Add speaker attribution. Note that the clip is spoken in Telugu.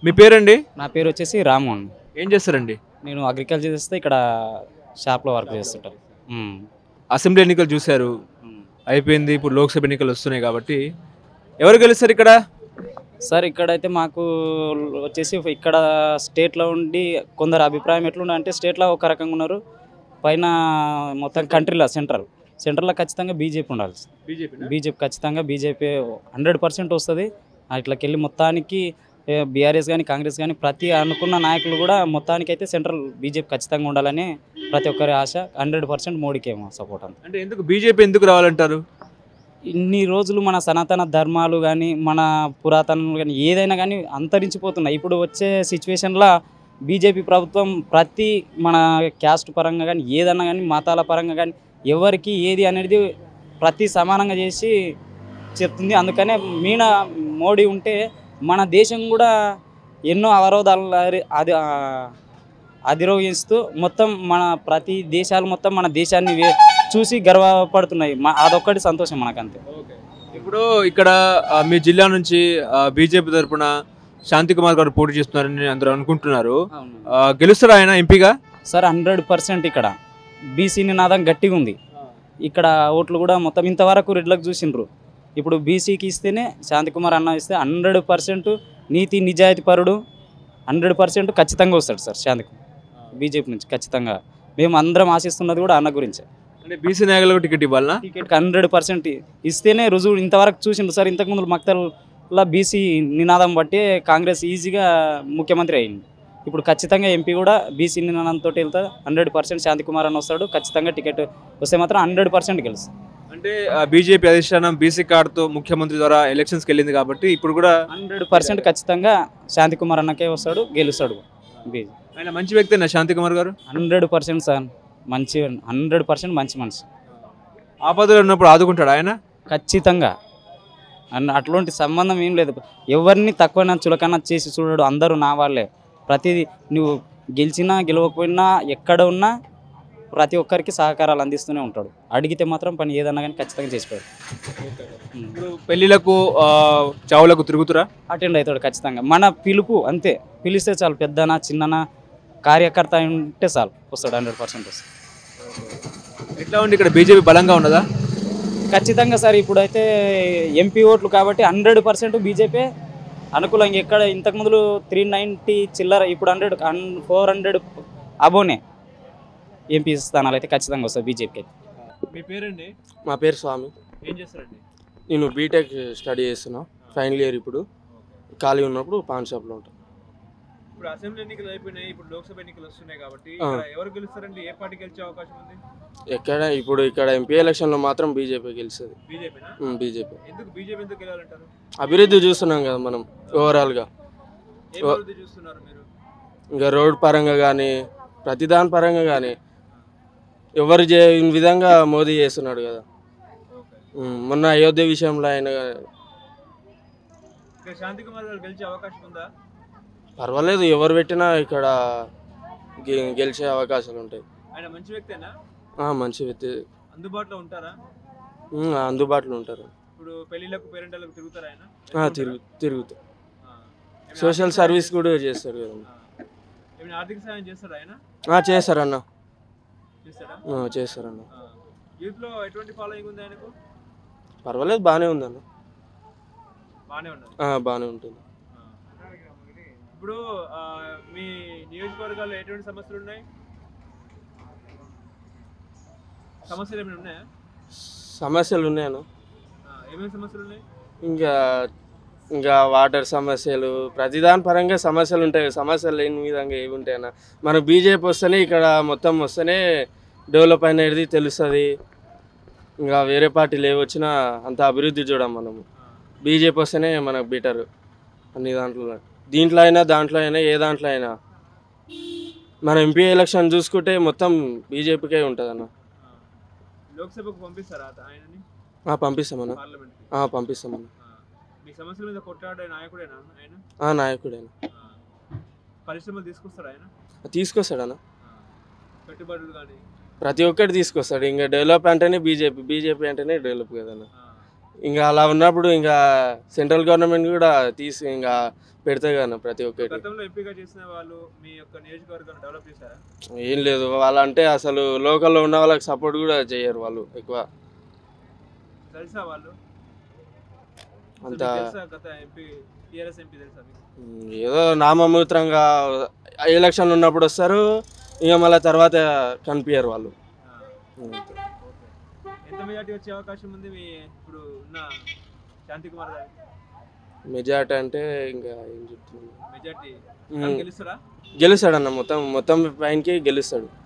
Speaker 1: మీ పేరండి
Speaker 2: నా పేరు వచ్చేసి రాము అండి
Speaker 1: ఏం చేస్తారండి
Speaker 2: నేను అగ్రికల్చర్ చేస్తే ఇక్కడ షాప్లో వర్క్ చేస్తుంటాను మ్మ్.
Speaker 1: అసెంబ్లీ ఎన్నికలు చూశారు
Speaker 2: మ్మ్.
Speaker 1: అయిపోయింది ఇప్పుడు లోక్సభ ఎన్నికలు వస్తున్నాయి కాబట్టి ఎవరు గెలుస్తారు ఇక్కడ
Speaker 2: సార్ ఇక్కడైతే మాకు వచ్చేసి ఇక్కడ స్టేట్లో ఉండి కొందరు అభిప్రాయం ఎట్లుండే అంటే స్టేట్లో ఒక రకంగా ఉన్నారు పైన మొత్తం కంట్రీలో సెంట్రల్ సెంట్రల్లో ఖచ్చితంగా బీజేపీ ఉండాలి
Speaker 1: బీజేపీ
Speaker 2: బీజేపీ ఖచ్చితంగా బీజేపీ హండ్రెడ్ పర్సెంట్ వస్తుంది ఇట్లకెళ్ళి మొత్తానికి బీఆర్ఎస్ కానీ కాంగ్రెస్ కానీ ప్రతి అనుకున్న నాయకులు కూడా మొత్తానికి అయితే సెంట్రల్ బీజేపీ ఖచ్చితంగా ఉండాలని ప్రతి ఒక్కరి ఆశ హండ్రెడ్ పర్సెంట్ మోడీకి ఏమో సపోర్ట్ అంత
Speaker 1: అంటే ఎందుకు బీజేపీ ఎందుకు రావాలంటారు
Speaker 2: ఇన్ని రోజులు మన సనాతన ధర్మాలు కానీ మన పురాతనలు కానీ ఏదైనా కానీ అంతరించిపోతున్నాయి ఇప్పుడు వచ్చే సిచ్యువేషన్లో బీజేపీ ప్రభుత్వం ప్రతి మన క్యాస్ట్ పరంగా కానీ ఏదన్నా కానీ మతాల పరంగా కానీ ఎవరికి ఏది అనేది ప్రతి సమానంగా చేసి చెప్తుంది అందుకనే మీన మోడీ ఉంటే మన దేశం కూడా ఎన్నో అవరోధాలు అరి- అది ఆ, అధిరోహిస్తూ మొత్తం మన ప్రతి దేశాలు మొత్తం మన దేశాన్ని వే- చూసి గర్వపడుతున్నాయి మా అదొక్కటి సంతోషం మనకంతే
Speaker 1: ఇప్పుడు ఇక్కడ ఆ, మీ జిల్లా నుంచి బీజేపీ తరపున శాంతి కుమార్ గారు పోటీ చేస్తున్నారని అందరూ అనుకుంటున్నారు ఆ, గెలుస్తారా ఆయన ఎంపీగా
Speaker 2: సార్ హండ్రెడ్ పర్సెంట్ ఇక్కడ బీసీ నినాదం గట్టిగా ఉంది ఇక్కడ ఓట్లు కూడా మొత్తం ఇంతవరకు రెడ్లకు చూసిండ్రు ఇప్పుడు బీసీకి ఇస్తేనే శాంతికుమార్ అన్న ఇస్తే హండ్రెడ్ పర్సెంట్ నీతి నిజాయితీ పరుడు హండ్రెడ్ పర్సెంట్ ఖచ్చితంగా వస్తాడు సార్ శాంతికుమార్ బీజేపీ నుంచి ఖచ్చితంగా మేము అందరం ఆశిస్తున్నది కూడా అన్న గురించే
Speaker 1: అంటే బీసీ నాయకులకు టికెట్ ఇవ్వాలనా
Speaker 2: టికెట్ హండ్రెడ్ పర్సెంట్ ఇస్తేనే రుజువు ఇంతవరకు చూసిండ్రు సార్ ఇంతకుముందు మక్తల్లో బీసీ నినాదం బట్టి కాంగ్రెస్ ఈజీగా ముఖ్యమంత్రి అయింది ఇప్పుడు ఖచ్చితంగా ఎంపీ కూడా బీసీ నినాదంతో వెళ్తా హండ్రెడ్ పర్సెంట్ శాంతికుమార్ అని వస్తాడు ఖచ్చితంగా టికెట్ వస్తే మాత్రం హండ్రెడ్ పర్సెంట్ గెలుస్తుంది
Speaker 1: అంటే బీజేపీ అధిష్టానం బీసీ కార్డుతో ముఖ్యమంత్రి ద్వారా ఎలక్షన్స్కి వెళ్ళింది కాబట్టి ఇప్పుడు కూడా
Speaker 2: హండ్రెడ్ పర్సెంట్ ఖచ్చితంగా శాంతికుమార్ అన్నకే వస్తాడు గెలుస్తాడు బీజీ
Speaker 1: ఆయన మంచి వ్యక్తి Shanti Kumar garu
Speaker 2: hundred percent sir మంచి హండ్రెడ్ పర్సెంట్ మంచి మనిషి
Speaker 1: ఆపదలో ఉన్నప్పుడు ఆదుకుంటాడు ఆయన
Speaker 2: ఖచ్చితంగా అన్న అట్లాంటి సంబంధం ఏం లేదు ఎవరిని తక్కువ చులకన చేసి చూడడు అందరూ నా వాళ్ళే ప్రతిదీ నువ్వు గెలిచినా గెలవకపోయినా ఎక్కడ ఉన్నా ప్రతి ఒక్కరికి సహకారాలు అందిస్తూనే ఉంటాడు అడిగితే మాత్రం పని ఏదన్నా కానీ ఖచ్చితంగా చేసిపోయాడు
Speaker 1: ఇప్పుడు పెళ్లిలకు ఆ, చావులకు తిరుగుతురా
Speaker 2: అటెండ్ అవుతాడు ఖచ్చితంగా మన పిలుపు అంతే పిలిస్తే చాలు పెద్దనా చిన్ననా కార్యకర్త అయి ఉంటే చాలు వస్తాడు హండ్రెడ్ పర్సెంట్ వస్తాడు
Speaker 1: ఎట్లా ఉంది ఇక్కడ బీజేపీ బలంగా ఉన్నదా
Speaker 2: ఖచ్చితంగా సార్ ఇప్పుడైతే ఎంపీ ఓట్లు కాబట్టి హండ్రెడ్ పర్సెంట్ బీజేపీ అనుకూలంగా ఎక్కడ ఇంతకుముందు త్రీ నైంటీ చిల్లర ఇప్పుడు హండ్రెడ్ ఫోర్ హండ్రెడ్ అబోనే ఎంపీ స్థానాలు అయితే ఖచ్చితంగా వస్తాయి బీజేపీకి అయితే
Speaker 1: మీ పేరండి
Speaker 3: మా పేరు స్వామి
Speaker 1: ఏం చేస్తారండి
Speaker 3: నేను బీటెక్ స్టడీ చేస్తున్నా ఫైనల్ ఇయర్ ఇప్పుడు ఖాళీ ఉన్నప్పుడు పాన్ షాప్లో ఉంటాను
Speaker 1: ఇప్పుడు అసెంబ్లీ ఎన్నికలు అయిపోయినాయి ఇప్పుడు లోక్సభ ఎన్నికలు వస్తున్నాయి కాబట్టి
Speaker 3: ఆ.
Speaker 1: ఇక్కడ ఎవరు గెలుస్తారండి ఏ పార్టీ గెలిచే అవకాశం ఉంది
Speaker 3: ఎక్కడ ఇప్పుడు ఇక్కడ ఎంపీ ఎలక్షన్లో మాత్రం బీజేపీ గెలుస్తుంది
Speaker 1: బీజేపీనా
Speaker 3: బీజేపీ
Speaker 1: ఎందుకు బీజేపీ ఎందుకు గెలవాలంటారు
Speaker 3: అభివృద్ధి చూస్తున్నాం కదా మనం ఓవరాల్గా
Speaker 1: ఏం
Speaker 3: ఓ.
Speaker 1: అభివృద్ధి చూస్తున్నారు మీరు
Speaker 3: ఇంకా రోడ్ పరంగా కానీ ప్రతిదాని పరంగా కానీ ఎవరు చేయని విధంగా మోదీ చేస్తున్నాడు కదా ఉమ్, మొన్న అయోధ్య విషయంలో ఆయన
Speaker 1: ఇక్కడ శాంతి కుమార్ గారు గెలిచే అవకాశం ఉందా
Speaker 3: పర్వాలేదు ఎవరు పెట్టినా ఇక్కడ గె- గెలిచే అవకాశాలు ఉంటాయి
Speaker 1: ఆయన మంచి వ్యక్తేనా
Speaker 3: ఆ, మంచి వ్యక్తి
Speaker 1: అందుబాటులో ఉంటారా
Speaker 3: ఉమ్, అందుబాటులో ఉంటారు
Speaker 1: ఇప్పుడు పెళ్లిళ్ళకు పేరెంటాలకు తిరుగుతారా ఆయన
Speaker 3: ఆ, తిరుగు తిరుగుతారు
Speaker 1: ఆ. ఏమైనా
Speaker 3: సోషల్
Speaker 1: ఆర్థిక
Speaker 3: సర్వీస్
Speaker 1: సాయం-
Speaker 3: కూడా చేస్తారు కదా
Speaker 1: ఆ. ఏమైనా ఆర్థిక సాయం చేస్తారా ఆయన
Speaker 3: ఆ, చేస్తారన్న
Speaker 1: చేస్తాడా
Speaker 3: ఆ, చేస్తారన్న
Speaker 1: యూత్ లో ఎటువంటి ఫాలోయింగ్ ఉంది ఆయనకు
Speaker 3: పర్వాలేదు బాగానే ఉందన్న
Speaker 1: బాగానే ఉన్నది
Speaker 3: ఆ, బాగానే ఉంటుంది
Speaker 1: ఆ. ఇప్పుడు ఆ, మీ నియోజకవర్గాల్లో ఎటువంటి సమస్యలు ఉన్నాయి సమస్యలు ఏమైనా ఉన్నాయా
Speaker 3: సమస్యలు ఉన్నాయన్న
Speaker 1: ఆ, ఏమేమి సమస్యలు ఉన్నాయి
Speaker 3: ఇంకా ఇంకా వాటర్ సమస్యలు ప్రతిదాని పరంగా సమస్యలు ఉంటాయి సమస్యలు లేని విధంగా ఏమి ఉంటాయన్న మన బీజేపీ వస్తేనే ఇక్కడ మొత్తం వస్తేనే డెవలప్ అనేది తెలుస్తుంది ఇంకా వేరే పార్టీలు ఏ వచ్చినా అంత అభివృద్ధి చూడం మనము
Speaker 1: ఆ.
Speaker 3: బీజేపీ వస్తేనే మనకు బెటర్ అన్ని దాంట్లో దీంట్లో అయినా దాంట్లో అయినా ఏ దాంట్లో అయినా మన ఎంపీ ఎలక్షన్ చూసుకుంటే మొత్తం బీజేపీకే ఉంటుంది అన్న
Speaker 1: ఆ. లోక్సభకు పంపిస్తారా అత- ఆయనని
Speaker 3: ఆ, పంపిస్తామన్న
Speaker 1: పార్లమెంట్కి
Speaker 3: ఆ, పంపిస్తామన్న
Speaker 1: ఆ. మీ సమస్యల మీద కొట్లాడే నాయకుడేనా ఆయన
Speaker 3: ఆ, నాయకుడేనా
Speaker 1: ఆ. పరిశ్రమలు తీసుకొస్తారా ఆయన
Speaker 3: తీసుకొస్తాడన్న
Speaker 1: ఆ. పెట్టుబడులు కానీ
Speaker 3: ప్రతి ఒక్కటి తీసుకొస్తాడు ఇంకా డెవలప్ అంటేనే బీజేపీ బీజేపీ అంటేనే డెవలప్ కదన్న ఇంకా అలా ఉన్నప్పుడు ఇంకా సెంట్రల్ గవర్నమెంట్ కూడా తీసి ఇంకా పెడతాయి కదా ప్రతి ఒక్కటి
Speaker 1: గతంలో ఎంపీగా చేసిన వాళ్ళు మీ యొక్క నియోజకవర్గాన్ని డెవలప్ చేశారా
Speaker 3: ఏం లేదు వాళ్ళంటే అసలు లోకల్లో ఉన్న వాళ్ళకి సపోర్ట్ కూడా చేయరు వాళ్ళు ఎక్కువ
Speaker 1: తెలుసా వాళ్ళు అసలు
Speaker 3: అంత
Speaker 1: మీకు తెలుసా గత ఎంపీ టీఆర్ఎస్ ఎంపీ తెలుసా మీకు
Speaker 3: ఉమ్, ఏదో నామమూత్రంగా ఎలక్షన్ ఉన్నప్పుడు వస్తారు ఇక మళ్ళీ తర్వాత కనిపించరు వాళ్ళు
Speaker 1: ఆ,
Speaker 3: ఉమ్.
Speaker 1: ఓకే. ఎంత మెజార్టీ వచ్చే అవకాశం ఉంది మీ ఇప్పుడు ఉన్న శాంతి కుమార్ గారికి
Speaker 3: మెజార్టీ అంటే ఇంకా ఏం చెప్తున్నాను
Speaker 1: మెజార్టీ
Speaker 3: ఉమ్.
Speaker 1: గెలుస్తారా
Speaker 3: గెలుస్తాడు అన్న మొత్తం మొత్తం పైనకి గెలుస్తాడు